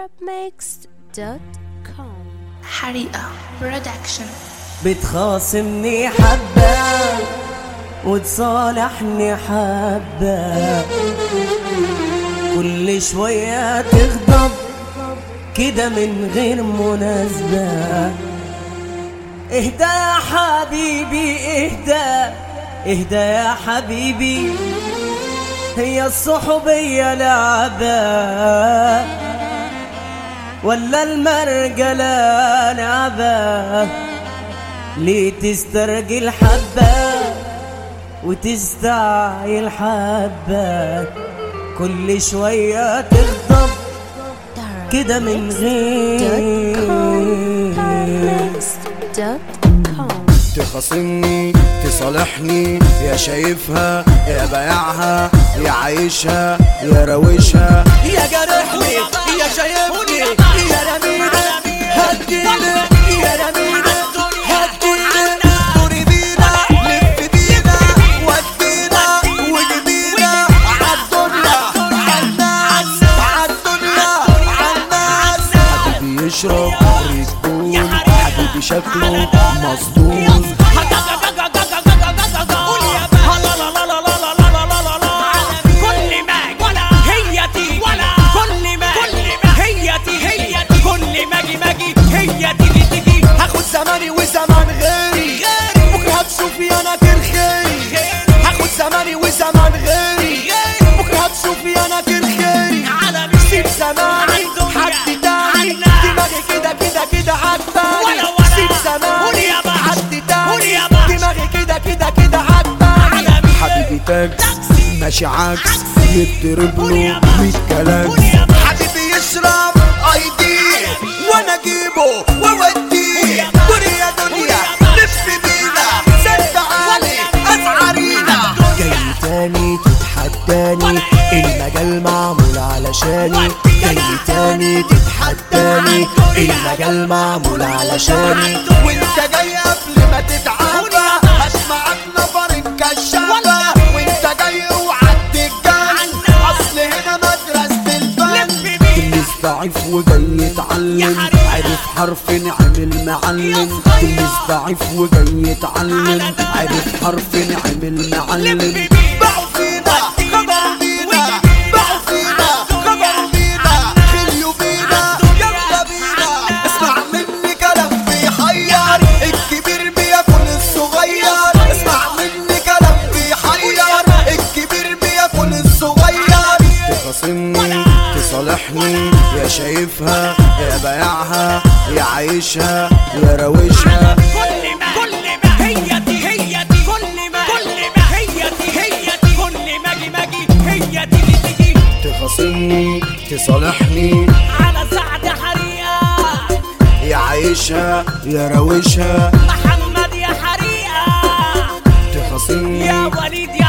arabmix.com حريقة برودكشن بتخاصمني حبة وتصالحني حبة كل شوية تغضب كده من غير مناسبة اهدى يا حبيبي اهدى اهدى يا حبيبي هي الصحوبية لعبة ولا المرجلة لعبة ليه تسترجل حبة وتستعجل حبة كل شوية تغضب كده من غير arabmix.com تخاصمني تصالحني يا شايفها يا بايعها يا عايشها يا روشها يا جرحني يا شايفني يا رميني هديني يا رميني هديني دوري بينا لف بينا ودينا وجبينا عالدنيا عالناس عالدنيا عالناس حبيبي يشرب ريد بول حبيبي شكله مصدوم كل ما هي تيجي كل ما هي تيجي كل ما اجي ماجي هي تيجي تيجي هاخد زماني وزمان غيري بكره هتشوفي انا كل خيري هاخد زماني وزمان غيري بكره هتشوفي انا كل خيري عالمي سيب زماني حد تاني دماغي كده كده كده عجباني ولا ولا. سيب زماني قول يا باشا. حد قول تاني يا باشا. دماغي كده كده كده عجباني عالمي حبيبي تاكس ماشي عكس يضرب قول يا له باشا. 100 كلام قول يا باشا. حبيبي يشرب ايدي وانا اجيبه واوديه دنيا دنيا لف بينا سد عالي اسعارينا جاي تاني تتحداني المجال معمول علشاني جاي تاني تتحداني المجال معمول علشاني وانت جاي قبل ما تتعافى هسمعك نفر الكشافة وانت جاي اوعى تتجن اصل هنا مدرسة الفن تلميذ ضعيف وجاي يتعلم عرف حرف نعمل معلم تلميذ ضعيف وجاي يتعلم عرف حرف نعمل معلم باعوا فينا خبروا بينا باعوا فينا خبروا بينا خليوا بينا يلا بينا اسمع مني كلام بيحير الكبير بياكل الصغير اسمع مني كلام بيحير الكبير بياكل الصغير تخاصمني تصالحني يا شايفها يا بايعها يا عايشها يا روشها كل ما كل ما هي تي هي تي كل ما كل ما هي تي هي تي كل ما اجي ماجي هي تيجي تيجي تخاصمني تصالحني على سعد حريقة يا عايشها يا روشها محمد يا حريقة تخاصمني يا وليد يا